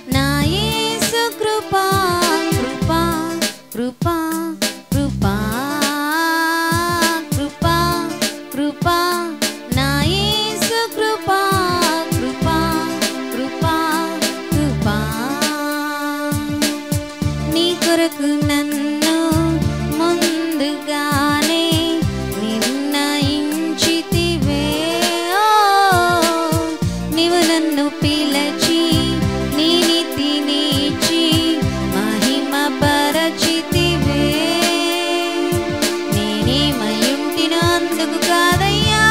నా యేసు కృపా కృపా కృపా కృపా కృపా కృపా నా యేసు కృపా కృపా కృపా కృపా నీ కొరకు నన్ను ముందుగానే నిర్ణయించితివే ఓ, నీవు నన్ను పిలచి నీ నీతి నీచి మహిమ పరచితివే నేనేమయుంటినో అందుకు కాదయ్యా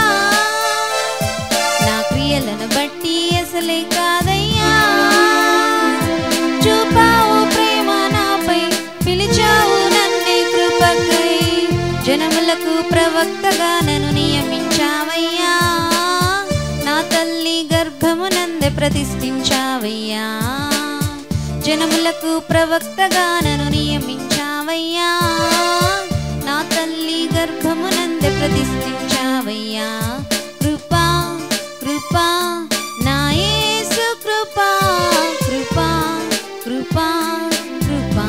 నా క్రియలను బట్టి అసలే కాదయ్యా చూపావు ప్రేమ నాపై పిలిచావు నన్నే కృపకై జనములకు ప్రవక్తగా నన్ను నియమించావయ్యా నా తల్లి గర్భమునందే ప్రతిష్ఠించావయ్యా జనములకు ప్రవక్తగా నన్ను నియమించావయ్యా నా తల్లి గర్భమునందే ప్రతిష్ఠించావయ్యా కృపా కృపా నా యేసు కృపా కృపా కృపా కృపా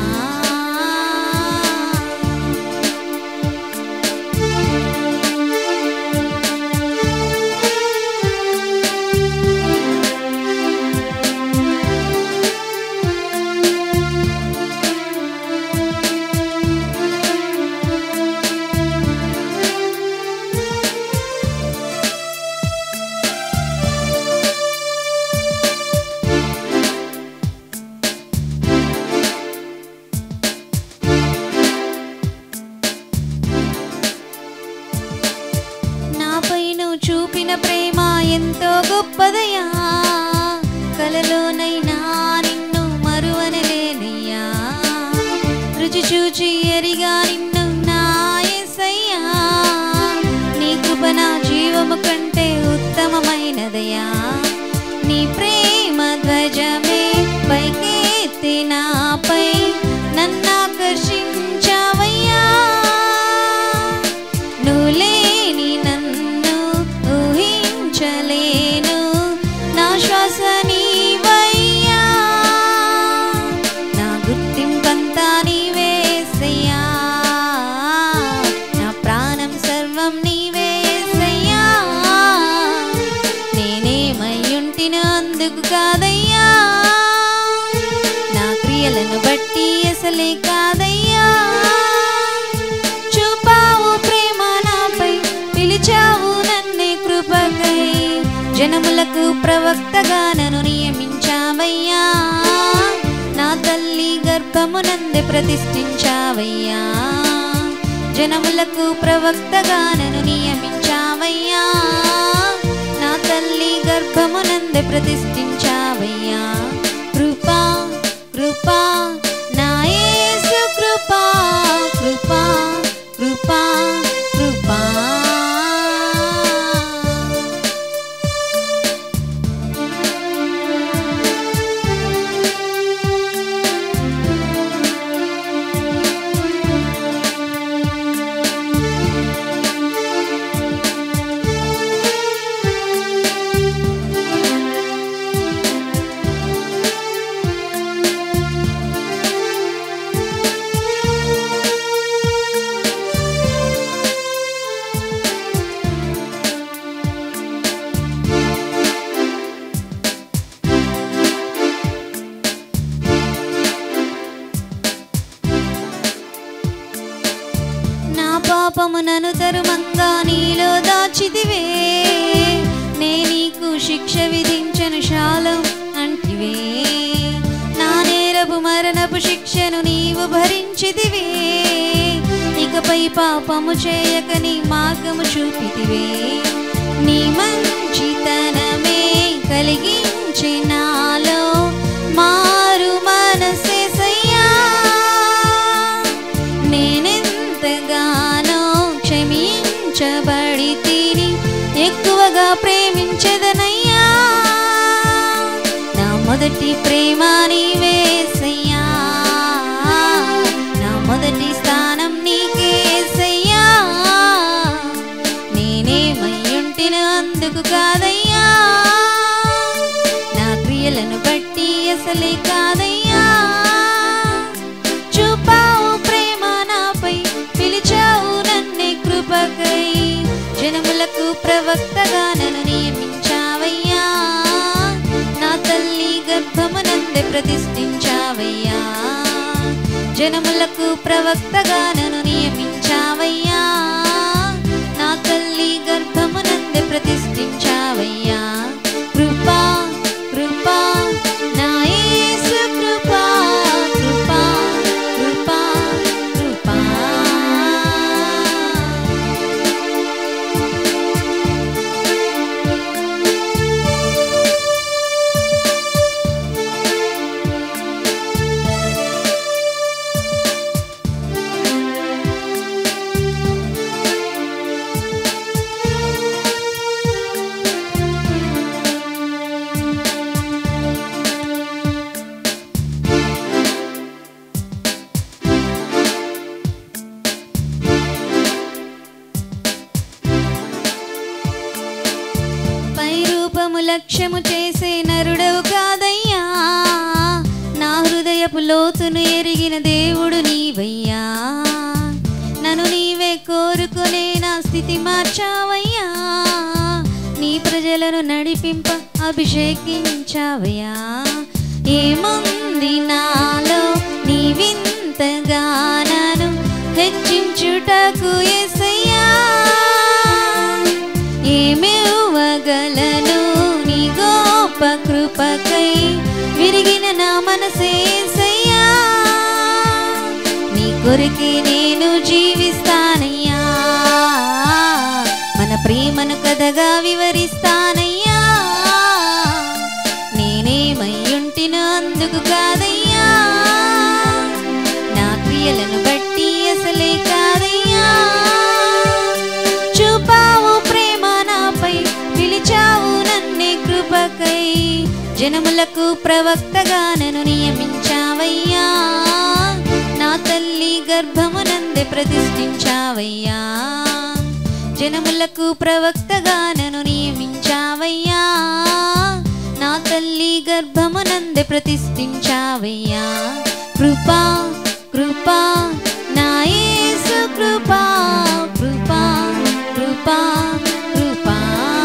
నాపై నువ్వు చూపిన ప్రేమ ఎంతో గొప్పదయ్యా కలలోనైనా నిన్ను మరువనలేనయ్యా రుచి చూచి ఎరిగా నిన్ను నా యేసయ్యా నీ కృప నా జీవము కంటే ఉత్తమమైనదయ్యా నీ ప్రేమ ధ్వజమే పైకెత్తి నాపై నన్నాకర్షించావయ్యా నువ్వు లేని నన్ను ఊహించలేను నా శ్వాస నీవయ్యా నా గుర్తింపంతా నీవేసయ్యా నా ప్రాణం సర్వం నీవేసయ్యా నేనేమయ్యుంటినో అందుకు కాదయ్యా నా క్రియలను బట్టి అసలే కాదయ్యా చూపావు ప్రేమ నాపై పిలిచావు నన్నే కృపకై జనములకు ప్రవక్తగా నన్ను నియమించావయ్యా నా తల్లి గర్భమునందే ప్రతిష్ఠించావయ్యా జనములకు ప్రవక్తగా నన్ను నియమించావయ్యా నా తల్లి గర్భమునందే ప్రతిష్ఠించావయ్యా కృపా కృపా నా యేసు కృపా కృపా కృపా కృపా నా పాపము నను తరుమంగా నీలో దాచిదివే నే నీకు శిక్ష విధించను శాలం అంటివే నా నేరపు మరణపు శిక్షను నీవు భరించిదివే ఇకపై పాపము చేయక నీ మార్గము చూపితివే నీ మంచితనమే కలిగించి నాలో మారు మనసేసయ్యా నేనెంతగానో క్షమించబడి తిని ఎక్కువగా ప్రేమించదనయ్యా నా మొదటి ప్రేమ నీవేసయ్యా నా మొదటి స్థానం నీకేసయ్యా నేనేమయ్యుంటిన అందుకు కాదయ్యా నా క్రియలను బట్టి అసలు అసలే కాదయ్యా చూపావు ప్రేమ నాపై పిలిచావు నన్నే కృపకై జనములకు ప్రవక్తగా నన్ను నియమించావయ్యా నా తల్లి గర్భమునందే ప్రతిష్ఠించావయ్యా జనములకు ప్రవక్తగా నన్ను నియమించావయ్యా నా తల్లి గర్భమునందే ప్రతిష్ఠించావయ్యా కృపా కృపా నా యేసు కృపా కృపా కృపా కృపా పై రూపము లక్ష్యము చేసే నరుడవు కాదయ్యా నా హృదయపు లోతును ఎరిగిన దేవుడు నీవయ్యా నన్ను నీవే కోరుకునే నా స్థితి మార్చావయ్యా నీ ప్రజలను నడిపింప అభిషేకించావయ్యా ఏముంది నాలో నీ వింతగానను హెచ్చించుటకు ఎసయ్యా ఏమివ్వగలను నీ గోప కృపకై విరిగిన నా మనసేసయ్యా నీ కొరకే నేను జీవిస్తానయ్యా మన ప్రేమను కథగా వివరిస్తానయ్యా నేనేమయ్యుంటినో అందుకు కాదయ్యా నా క్రియలను బట్టి అసలే కాదయ్యా చూపావు ప్రేమ నాపై పిలిచావు నన్నే కృపకై జనములకు ప్రవక్తగా నన్ను నియమించావయ్యా నా తల్లి గర్భమునందే ప్రతిష్ఠించావయ్యా జనములకు ప్రవక్తగా నన్ను నియమించావయ్యా నా తల్లి గర్భమునందే ప్రతిష్ఠించావయ్యా కృపా కృపా నా యేసు కృపా కృపా కృపా కృపా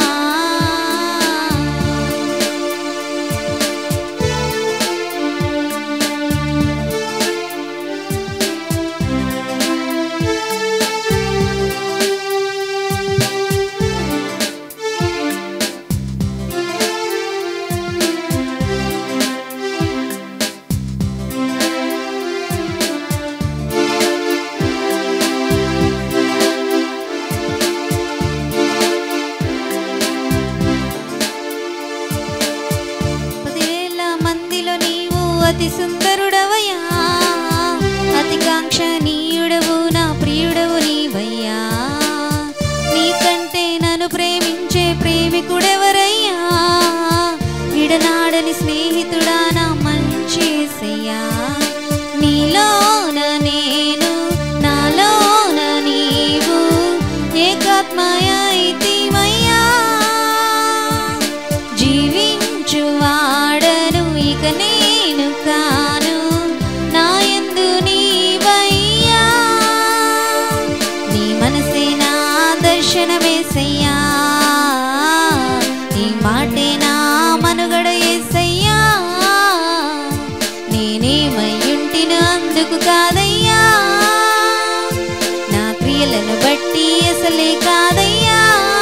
పదివేల మందిలో నీవు అతి సుందరుడవయ్యా అతి కాంక్షణీయుడవు నా ప్రియుడవు నీవయ్యా నీకంటే నన్ను ప్రేమించే ప్రేమికుడెవరయ్యా విడనాడని స్నేహితుడా నా మంచేసయ్యా నీలోన నేను నాలోన నీవు ఏకాత్మయ ఇతిమయ్యా జీవించువాడను ఇక నేను కాను నా యందు నీవయ్యా నీ మనసే నా దర్శనమేసయ్యా నీ మాటే నా మనుగడ ఏసయ్యా నేనేమయ్యుంటిను అందుకు కాదయ్యా నా క్రియలను బట్టి అసలే కాదయ్యా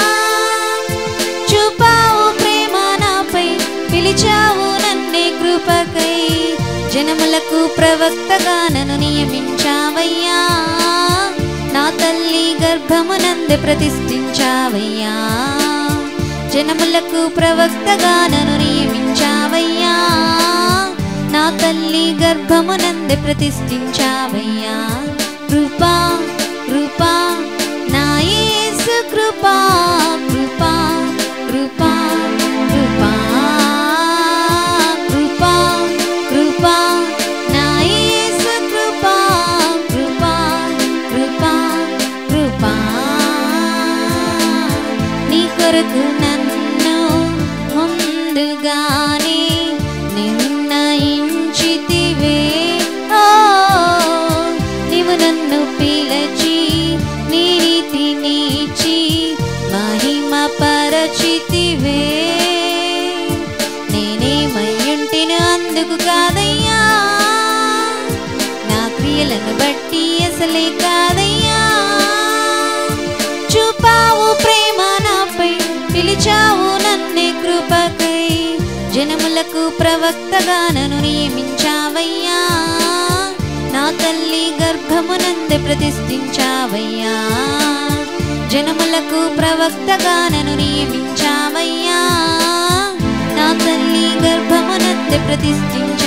చూపావు ప్రేమ నాపై పిలిచావు నన్నే కృపకై జనములకు ప్రవక్తగా నన్ను నియమించావయ్యా నా తల్లి గర్భమునందే ప్రతిష్ఠించావయ్యా జనములకు ప్రవక్తగా నన్ను నియమించావయ్యా నా తల్లి గర్భమునందే ప్రతిష్ఠించావయ్యా కృపా కృపా నా యేసు కృపా కృపా కృపా కృపా కృపా కృపా నా యేసు కృపా కృపా కృపా కృపా నీ కొరకు నన్ను ముందుగానే నిర్ణయించావయ్యా నీతి అసలే కాదయ్యా చూపావు ప్రేమ నాపై పిలిచావు నన్నే కృపకై జనములకు ప్రవక్తగా నన్ను నియమించావయ్యా నా తల్లి గర్భమునందే ప్రతిష్ఠించావయ్యా జనములకు ప్రవక్తగా నన్ను నియమించావయ్యా నా తల్లి గర్భమునందే ప్రతిష్ఠించావయ్యా